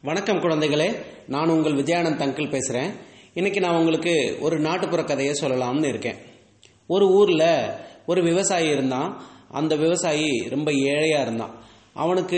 வணக்கம் குழந்தைகளே நான் உங்கள் விஜயானந்த் அங்கிள் பேசுகிறேன் இன்னைக்கு நான் உங்களுக்கு ஒரு நாட்டுப்புற கதையை சொல்லலாம்னு இருக்கேன் ஒரு ஊரில் ஒரு விவசாயி இருந்தான் அந்த விவசாயி ரொம்ப ஏழையாக இருந்தான் அவனுக்கு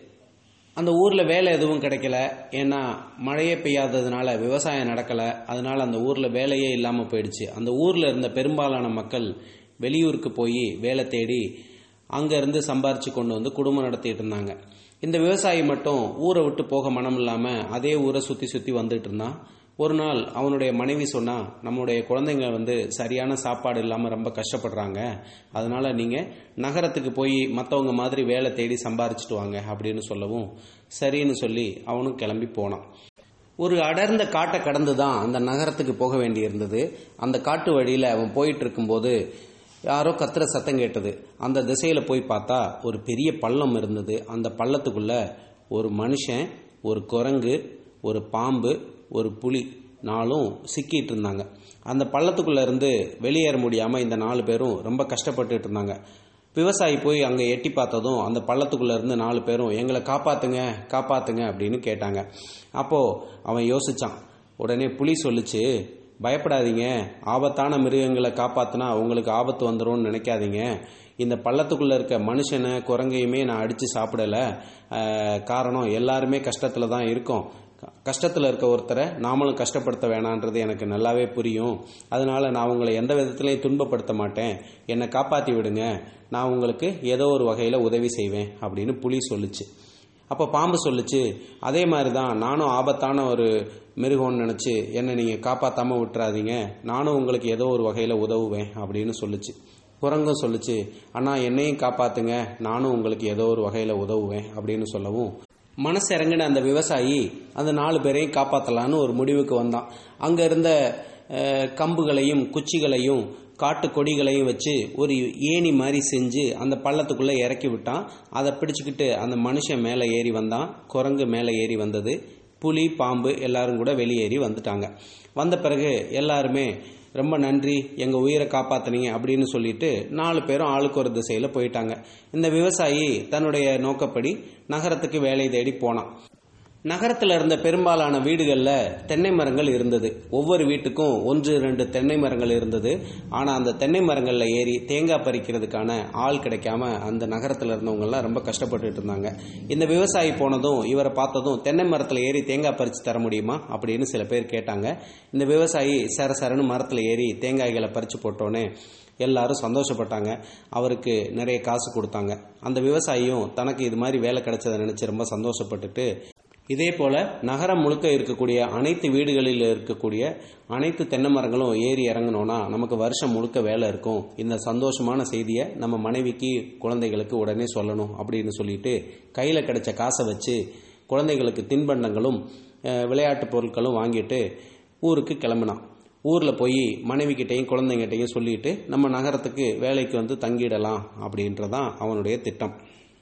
அந்த ஊரில் வேலை எதுவும் கிடைக்கல ஏன்னா மழையே பெய்யாததுனால விவசாயம் நடக்கலை அதனால அந்த ஊரில் வேலையே இல்லாமல் போயிடுச்சு அந்த ஊரில் இருந்த பெரும்பாலான மக்கள் வெளியூருக்கு போய் வேலை தேடி அங்கேருந்து சம்பாரிச்சு கொண்டு வந்து குடும்பம் நடத்திட்டு இருந்தாங்க இந்த விவசாயி மட்டும் ஊரை விட்டு போக மனம் இல்லாமல் அதே ஊரை சுற்றி சுற்றி வந்துட்டு இருந்தான் ஒரு நாள் அவனுடைய மனைவி சொன்னா நம்முடைய குழந்தைங்க வந்து சரியான சாப்பாடு இல்லாமல் ரொம்ப கஷ்டப்படுறாங்க அதனால நீங்கள் நகரத்துக்கு போய் மற்றவங்க மாதிரி வேலை தேடி சம்பாரிச்சிட்டு வாங்க அப்படின்னு சொல்லவும் சரின்னு சொல்லி அவனும் கிளம்பி போனான் ஒரு அடர்ந்த காட்டை கடந்து தான் அந்த நகரத்துக்கு போக வேண்டியிருந்தது அந்த காட்டு வழியில் அவன் போயிட்டு இருக்கும்போது யாரோ கத்துற சத்தம் கேட்டது அந்த திசையில போய் பார்த்தா ஒரு பெரிய பள்ளம் இருந்தது அந்த பள்ளத்துக்குள்ள ஒரு மனுஷன் ஒரு குரங்கு ஒரு பாம்பு ஒரு புலி நாளும் சிக்கிட்டு இருந்தாங்க அந்த பள்ளத்துக்குள்ள இருந்து வெளியேற முடியாம இந்த நாலு பேரும் ரொம்ப கஷ்டப்பட்டுட்டு இருந்தாங்க விவசாயி போய் அங்கே எட்டி பார்த்ததும் அந்த பள்ளத்துக்குள்ள இருந்து நாலு பேரும் எங்களை காப்பாத்துங்க காப்பாத்துங்க அப்படின்னு கேட்டாங்க அப்போ அவன் யோசிச்சான் உடனே புலி சொல்லுச்சு பயப்படாதீங்க ஆபத்தான மிருகங்களை காப்பாத்தினா உங்களுக்கு ஆபத்து வந்துரும்னு நினைக்காதீங்க இந்த பள்ளத்துக்குள்ள இருக்க மனுஷனை குரங்கையுமே நான் அடிச்சு சாப்பிடல அஹ், காரணம் எல்லாருமே கஷ்டத்துல தான் இருக்கோம் கஷ்டத்தில் இருக்க ஒருத்தரை நாமளும் கஷ்டப்படுத்த வேணான்றது எனக்கு நல்லாவே புரியும் அதனால நான் உங்களை எந்த விதத்திலையும் துன்பப்படுத்த மாட்டேன் என்னை காப்பாற்றி விடுங்க நான் உங்களுக்கு ஏதோ ஒரு வகையில் உதவி செய்வேன் அப்படின்னு புலி சொல்லுச்சு அப்போ பாம்பு சொல்லுச்சு அதே மாதிரி தான் நானும் ஆபத்தான ஒரு மிருகம்னு நினச்சி என்னை நீங்கள் காப்பாற்றாமல் விட்டுறாதீங்க நானும் உங்களுக்கு ஏதோ ஒரு வகையில் உதவுவேன் அப்படின்னு சொல்லுச்சு குரங்கும் சொல்லுச்சு அண்ணா என்னையும் காப்பாத்துங்க நானும் உங்களுக்கு ஏதோ ஒரு வகையில் உதவுவேன் அப்படின்னு சொல்லவும் மனசு இறங்கின அந்த விவசாயி அந்த நாலு பேரையும் காப்பாற்றலான்னு ஒரு முடிவுக்கு வந்தான் அங்கே இருந்த அஹ், கம்புகளையும் குச்சிகளையும் காட்டு கொடிகளையும் வச்சு ஒரு ஏணி மாதிரி செஞ்சு அந்த பள்ளத்துக்குள்ளே இறக்கி விட்டான் அதை பிடிச்சிக்கிட்டு அந்த மனுஷன் மேலே ஏறி வந்தான் குரங்கு மேலே ஏறி வந்தது புலி பாம்பு எல்லாரும் கூட வெளியேறி வந்துட்டாங்க வந்த பிறகு எல்லாருமே ரொம்ப நன்றி எங்கள் உயிரை காப்பாத்துனீங்க அப்படின்னு சொல்லிட்டு நாலு பேரும் ஆளுக்கு ஒரு திசையில் போயிட்டாங்க இந்த விவசாயி தன்னுடைய நோக்கப்படி நகரத்துக்கு வேலை தேடி போனான் நகரத்தில் இருந்த பெரும்பாலான வீடுகளில் தென்னை மரங்கள் இருந்தது ஒவ்வொரு வீட்டுக்கும் ஒன்று ரெண்டு தென்னை மரங்கள் இருந்தது ஆனால் அந்த தென்னை மரங்களில் ஏறி தேங்காய் பறிக்கிறதுக்கான ஆள் கிடைக்காம அந்த நகரத்தில் இருந்தவங்கெல்லாம் ரொம்ப கஷ்டப்பட்டுட்டு இருந்தாங்க இந்த விவசாயி போனதும் இவரை பார்த்ததும் தென்னை மரத்தில் ஏறி தேங்காய் பறித்து தர முடியுமா அப்படின்னு சில பேர் கேட்டாங்க இந்த விவசாயி சர சரன்னு மரத்தில் ஏறி தேங்காய்களை பறித்து போட்டோன்னே எல்லாரும் சந்தோஷப்பட்டாங்க அவருக்கு நிறைய காசு கொடுத்தாங்க அந்த விவசாயியும் தனக்கு இது மாதிரி வேலை கிடைச்சதை நினைச்சு ரொம்ப சந்தோஷப்பட்டுட்டு இதே போல நகரம் முழுக்க இருக்கக்கூடிய அனைத்து வீடுகளில் இருக்கக்கூடிய அனைத்து தென்னை மரங்களும் ஏறி இறங்கணும்னா நமக்கு வருஷம் முழுக்க வேலை இருக்கும் இந்த சந்தோஷமான செய்தியை நம்ம மனைவிக்கு குழந்தைகளுக்கு உடனே சொல்லணும் அப்படின்னு சொல்லிட்டு கையில் கிடைச்ச காசை வச்சு குழந்தைகளுக்கு தின்பண்டங்களும் அஹ், விளையாட்டு பொருட்களும் வாங்கிட்டு ஊருக்கு கிளம்பினான் ஊரில் போய் மனைவிக்கிட்டையும் குழந்தைங்கிட்டையும் சொல்லிட்டு நம்ம நகரத்துக்கு வேலைக்கு வந்து தங்கிடலாம் அப்படின்றதான் அவனுடைய திட்டம்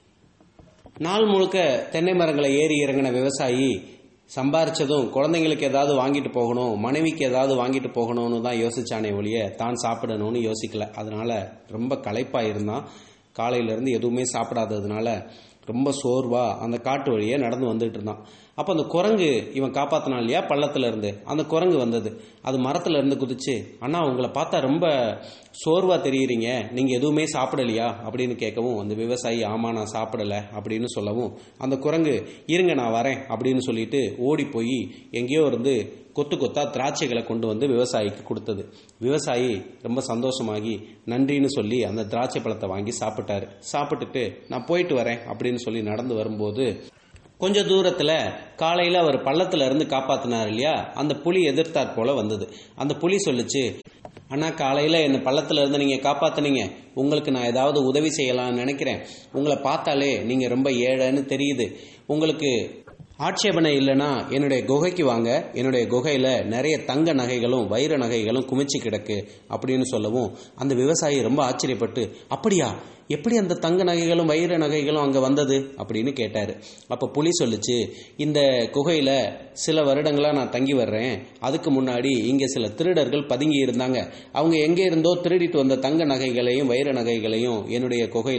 நாள் முழுக்க தென்னை மரங்களை ஏறி இறங்கின விவசாயி சம்பாரிச்சதும் குழந்தைங்களுக்கு ஏதாவது வாங்கிட்டு போகணும் மனைவிக்கு ஏதாவது வாங்கிட்டு போகணும்னு தான் யோசிச்சானே ஒழிய தான் சாப்பிடணும்னு யோசிக்கல அதனால ரொம்ப களைப்பா இருந்தான் காலையில இருந்து எதுவுமே சாப்பிடாததுனால ரொம்ப சோர்வா அந்த காட்டு வழியே நடந்து வந்துட்டு இருந்தான் அப்போ அந்த குரங்கு இவன் காப்பாத்தினான் இல்லையா பள்ளத்துல இருந்து அந்த குரங்கு வந்தது அது மரத்துல இருந்து குதிச்சு அண்ணா உங்களை பார்த்தா ரொம்ப சோர்வா தெரியுறீங்க நீங்க எதுவுமே சாப்பிடலையா அப்படின்னு கேட்கவும் அந்த விவசாயி ஆமா நான் சாப்பிடல அப்படின்னு சொல்லவும் அந்த குரங்கு இருங்க நான் வரேன் அப்படின்னு சொல்லிட்டு ஓடி போய் எங்கேயோ இருந்து கொத்து கொத்தா திராட்சைகளை கொண்டு வந்து விவசாயிக்கு கொடுத்தது விவசாயி ரொம்ப சந்தோஷமாகி நன்றின்னு சொல்லி அந்த திராட்சை பழத்தை வாங்கி சாப்பிட்டாரு சாப்பிட்டுட்டு நான் போயிட்டு வரேன் அப்படின்னு சொல்லி நடந்து வரும்போது கொஞ்ச தூரத்துல காலையில அவர் பள்ளத்துல இருந்து காப்பாத்தினார் இல்லையா அந்த புலி எதிர்த்தாற் போல வந்தது அந்த புலி சொல்லுச்சு அண்ணா காலையில என்ன பள்ளத்துல இருந்து நீங்க காப்பாத்துனீங்க உங்களுக்கு நான் ஏதாவது உதவி செய்யலாம்னு நினைக்கிறேன் உங்களை பார்த்தாலே நீங்க ரொம்ப ஏழைன்னு தெரியுது உங்களுக்கு ஆட்சேபனை இல்லைன்னா என்னுடைய குகைக்கு வாங்க என்னுடைய குகையில நிறைய தங்க நகைகளும் வைர நகைகளும் குமிச்சு கிடக்கு அப்படின்னு சொல்லவும் அந்த விவசாயி ரொம்ப ஆச்சரியப்பட்டு அப்படியா எப்படி அந்த தங்க நகைகளும் வைர நகைகளும் அங்க வந்தது அப்படின்னு கேட்டாரு அப்ப புலி சொல்லுச்சு இந்த குகையில சில வருடங்களா நான் தங்கி வர்றேன் அதுக்கு முன்னாடி இங்க சில திருடர்கள் பதுங்கி இருந்தாங்க அவங்க எங்க இருந்தோ திருடிட்டு வந்த தங்க நகைகளையும் வைர நகைகளையும் என்னுடைய குகையில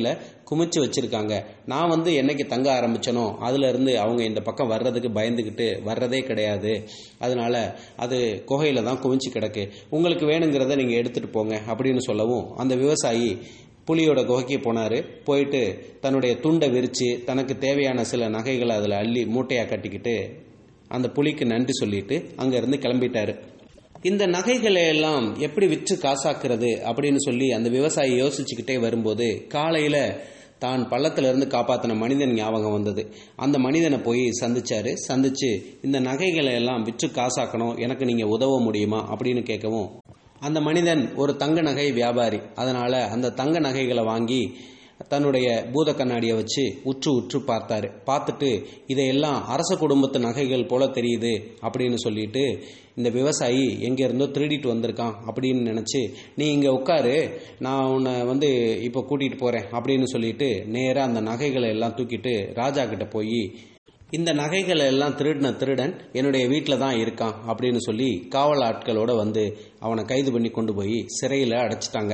குமிச்சு வச்சிருக்காங்க நான் வந்து என்னைக்கு தங்க ஆரம்பிச்சனோ அதுல இருந்து அவங்க இந்த பக்கம் வர்றதுக்கு பயந்துக்கிட்டு வர்றதே கிடையாது அதனால அது குகையில தான் குமிச்சு கிடக்கு உங்களுக்கு வேணுங்கிறத நீங்க எடுத்துட்டு போங்க அப்படின்னு சொல்லவும் அந்த விவசாயி புலியோட குகைக்கு போனாரு போயிட்டு தன்னுடைய துண்டை விரிச்சு தனக்கு தேவையான சில நகைகளை அதில் அள்ளி மூட்டையா கட்டிக்கிட்டு அந்த புலிக்கு நன்றி சொல்லிட்டு அங்க இருந்து கிளம்பிட்டாரு இந்த நகைகளை எல்லாம் எப்படி விற்று காசாக்குறது அப்படின்னு சொல்லி அந்த விவசாயி யோசிச்சுக்கிட்டே வரும்போது காலையில தான் பள்ளத்துல இருந்து காப்பாத்தின மனிதன் ஞாபகம் வந்தது அந்த மனிதனை போய் சந்திச்சாரு சந்திச்சு இந்த நகைகளை எல்லாம் விற்று காசாக்கணும் எனக்கு நீங்க உதவ முடியுமா அப்படின்னு கேட்கவும் அந்த மனிதன் ஒரு தங்க நகை வியாபாரி அதனால அந்த தங்க நகைகளை வாங்கி தன்னுடைய பூத கண்ணாடியை வச்சு உற்று உற்று பார்த்தாரு பார்த்துட்டு இதையெல்லாம் அரச குடும்பத்து நகைகள் போல தெரியுது அப்படின்னு சொல்லிட்டு இந்த விவசாயி எங்க இருந்தோ திருடிட்டு வந்திருக்கான் அப்படின்னு நினைச்சு நீ இங்க உட்காரு நான் உன்னை வந்து இப்போ கூட்டிட்டு போறேன் அப்படின்னு சொல்லிட்டு நேரா அந்த நகைகளை எல்லாம் தூக்கிட்டு ராஜா கிட்ட போய் இந்த நகைகளை எல்லாம் திருடின திருடன் என்னுடைய வீட்டில் தான் இருக்கான் அப்படின்னு சொல்லி காவல் ஆட்களோட வந்து அவனை கைது பண்ணி கொண்டு போய் சிறையில் அடைச்சிட்டாங்க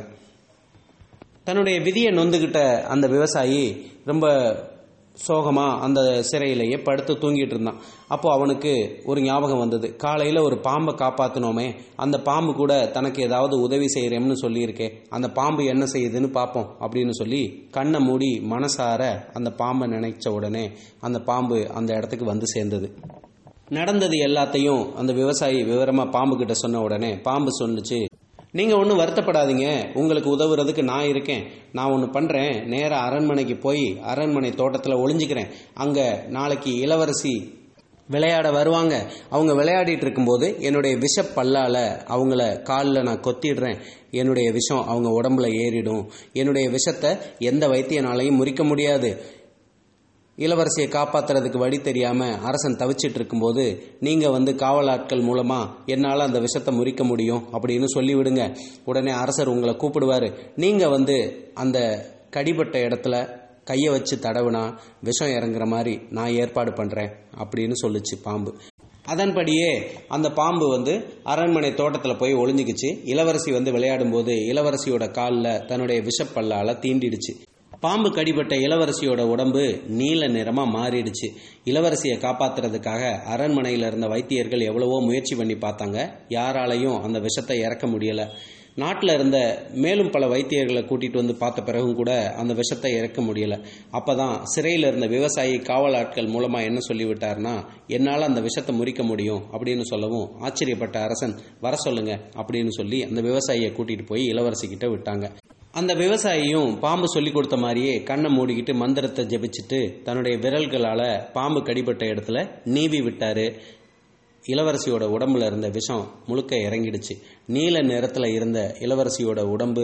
தன்னுடைய விதியை நொந்துகிட்ட அந்த விவசாயி ரொம்ப சோகமா அந்த சிறையிலேயே படுத்து தூங்கிட்டு இருந்தான் அப்போ அவனுக்கு ஒரு ஞாபகம் வந்தது காலையில ஒரு பாம்பை காப்பாத்தினோமே அந்த பாம்பு கூட தனக்கு ஏதாவது உதவி செய்யறேன்னு சொல்லியிருக்கே அந்த பாம்பு என்ன செய்யுதுன்னு பார்ப்போம் அப்படின்னு சொல்லி கண்ணை மூடி மனசார அந்த பாம்பை நினைச்ச உடனே அந்த பாம்பு அந்த இடத்துக்கு வந்து சேர்ந்தது நடந்தது எல்லாத்தையும் அந்த விவசாயி விவரமா பாம்பு கிட்ட சொன்ன உடனே பாம்பு சொன்னுச்சு நீங்க ஒன்றும் வருத்தப்படாதீங்க உங்களுக்கு உதவுறதுக்கு நான் இருக்கேன் நான் ஒன்று பண்றேன் நேரா அரண்மனைக்கு போய் அரண்மனை தோட்டத்தில் ஒளிஞ்சுக்கிறேன் அங்க நாளைக்கு இளவரசி விளையாட வருவாங்க அவங்க விளையாடிட்டு இருக்கும்போது என்னுடைய விஷ பல்லால அவங்கள காலில் நான் கொத்திடுறேன் என்னுடைய விஷம் அவங்க உடம்புல ஏறிடும் என்னுடைய விஷத்தை எந்த வைத்தியனாலையும் முறிக்க முடியாது இளவரசியை காப்பாத்துறதுக்கு வழி தெரியாம அரசன் தவிச்சிட்டு இருக்கும்போது நீங்க வந்து காவல் ஆட்கள் மூலமா என்னால அந்த விஷத்தை முறிக்க முடியும் அப்படின்னு சொல்லிவிடுங்க உடனே அரசர் உங்களை கூப்பிடுவாரு நீங்க வந்து அந்த கடிபட்ட இடத்துல கையை வச்சு தடவுனா விஷம் இறங்குற மாதிரி நான் ஏற்பாடு பண்றேன் அப்படின்னு சொல்லுச்சு பாம்பு அதன்படியே அந்த பாம்பு வந்து அரண்மனை தோட்டத்தில் போய் ஒளிஞ்சுக்கிச்சு இளவரசி வந்து விளையாடும் போது இளவரசியோட காலில் தன்னுடைய விஷப்பல்லால தீண்டிடுச்சு பாம்பு கடிபட்ட இளவரசியோட உடம்பு நீல நிறமா மாறிடுச்சு இளவரசியை காப்பாத்துறதுக்காக அரண்மனையில இருந்த வைத்தியர்கள் எவ்வளவோ முயற்சி பண்ணி பார்த்தாங்க யாராலையும் அந்த விஷத்தை இறக்க முடியல நாட்டில் இருந்த மேலும் பல வைத்தியர்களை கூட்டிட்டு வந்து பார்த்த பிறகும் கூட அந்த விஷத்தை இறக்க முடியல அப்பதான் சிறையில் இருந்த விவசாயி காவல் ஆட்கள் மூலமா என்ன சொல்லிவிட்டார்னா என்னால் அந்த விஷத்தை முறிக்க முடியும் அப்படின்னு சொல்லவும் ஆச்சரியப்பட்ட அரசன் வர சொல்லுங்க அப்படின்னு சொல்லி அந்த விவசாயியை கூட்டிட்டு போய் இளவரசி கிட்ட விட்டாங்க அந்த விவசாயியும் பாம்பு சொல்லி கொடுத்த மாதிரியே கண்ணை மூடிக்கிட்டு மந்திரத்தை ஜெபிச்சுட்டு தன்னுடைய விரல்களால பாம்பு கடிபட்ட இடத்துல நீவி விட்டாரு இளவரசியோட உடம்புல இருந்த விஷம் முழுக்க இறங்கிடுச்சு நீல நிறத்துல இருந்த இளவரசியோட உடம்பு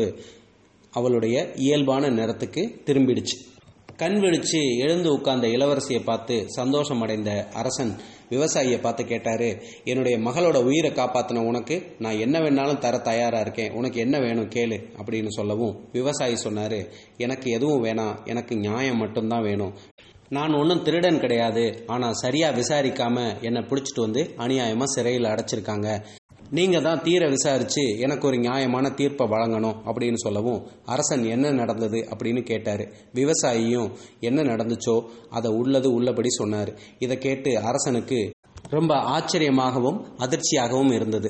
அவளுடைய இயல்பான நிறத்துக்கு திரும்பிடுச்சு கண் விழிச்சு எழுந்து உட்கார்ந்த இளவரசியை பார்த்து சந்தோஷம் அடைந்த அரசன் விவசாயியை பார்த்து கேட்டாரு என்னுடைய மகளோட உயிரை காப்பாத்தின உனக்கு நான் என்ன வேணாலும் தர தயாரா இருக்கேன் உனக்கு என்ன வேணும் கேளு அப்படின்னு சொல்லவும் விவசாயி சொன்னாரு எனக்கு எதுவும் வேணாம் எனக்கு நியாயம் மட்டும்தான் வேணும் நான் ஒன்றும் திருடன் கிடையாது ஆனால் சரியா விசாரிக்காம என்னை பிடிச்சிட்டு வந்து அநியாயமா சிறையில் அடைச்சிருக்காங்க நீங்க தான் தீர விசாரிச்சு எனக்கு ஒரு நியாயமான தீர்ப்பை வழங்கணும் அப்படின்னு சொல்லவும் அரசன் என்ன நடந்தது அப்படின்னு கேட்டாரு விவசாயியும் என்ன நடந்துச்சோ அதை உள்ளது உள்ளபடி சொன்னாரு இதை கேட்டு அரசனுக்கு ரொம்ப ஆச்சரியமாகவும் அதிர்ச்சியாகவும் இருந்தது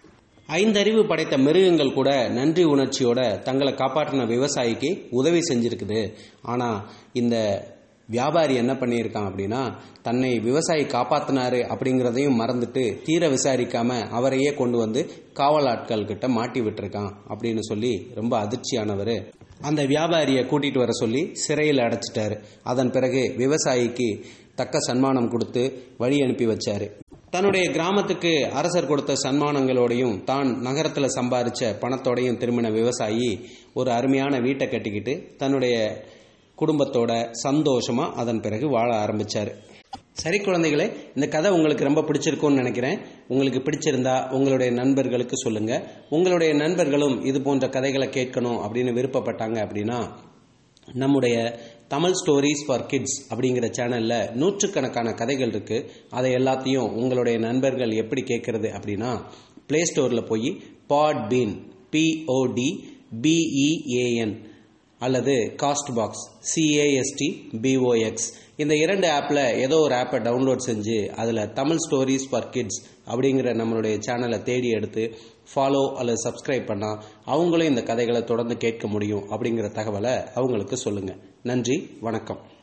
ஐந்தறிவு படைத்த மிருகங்கள் கூட நன்றி உணர்ச்சியோட தங்களை காப்பாற்றின விவசாயிக்கு உதவி செஞ்சிருக்குது ஆனா இந்த வியாபாரி என்ன பண்ணியிருக்கான் அப்படின்னா தன்னை விவசாயி காப்பாத்தினாரு அப்படிங்கிறதையும் மறந்துட்டு தீர விசாரிக்காம அவரையே கொண்டு வந்து காவல் ஆட்கள் கிட்ட மாட்டி விட்டுருக்கான் அப்படின்னு சொல்லி ரொம்ப அதிர்ச்சியானவர் அந்த வியாபாரியை கூட்டிட்டு வர சொல்லி சிறையில் அடைச்சிட்டாரு அதன் பிறகு விவசாயிக்கு தக்க சன்மானம் கொடுத்து வழி அனுப்பி வச்சாரு தன்னுடைய கிராமத்துக்கு அரசர் கொடுத்த சன்மானங்களோடையும் தான் நகரத்தில் சம்பாரிச்ச பணத்தோடையும் திரும்பின விவசாயி ஒரு அருமையான வீட்டை கட்டிக்கிட்டு தன்னுடைய குடும்பத்தோட சந்தோஷமா அதன் பிறகு வாழ ஆரம்பிச்சாரு சரி குழந்தைகளே இந்த கதை உங்களுக்கு ரொம்ப பிடிச்சிருக்கும்னு நினைக்கிறேன் உங்களுக்கு பிடிச்சிருந்தா உங்களுடைய நண்பர்களுக்கு சொல்லுங்க உங்களுடைய நண்பர்களும் இது போன்ற கதைகளை கேட்கணும் அப்படின்னு விருப்பப்பட்டாங்க அப்படின்னா நம்முடைய தமிழ் ஸ்டோரிஸ் ஃபார் கிட்ஸ் அப்படிங்கிற சேனல்ல நூற்றுக்கணக்கான கதைகள் இருக்கு அதை எல்லாத்தையும் உங்களுடைய நண்பர்கள் எப்படி கேட்கறது அப்படின்னா பிளே ஸ்டோர்ல போய் பாட் பீன் பிஓடி பிஇஏஎன் அல்லது காஸ்ட் பாக்ஸ் சிஏஎஸ்டி பிஓஎக்ஸ் இந்த இரண்டு ஆப்பில் ஏதோ ஒரு ஆப்பை டவுன்லோட் செஞ்சு அதில் தமிழ் ஸ்டோரிஸ் ஃபார் கிட்ஸ் அப்படிங்கிற நம்மளுடைய சேனலை தேடி எடுத்து ஃபாலோ அல்லது சப்ஸ்கிரைப் பண்ணால் அவங்களும் இந்த கதைகளை தொடர்ந்து கேட்க முடியும் அப்படிங்கிற தகவலை அவங்களுக்கு சொல்லுங்கள் நன்றி வணக்கம்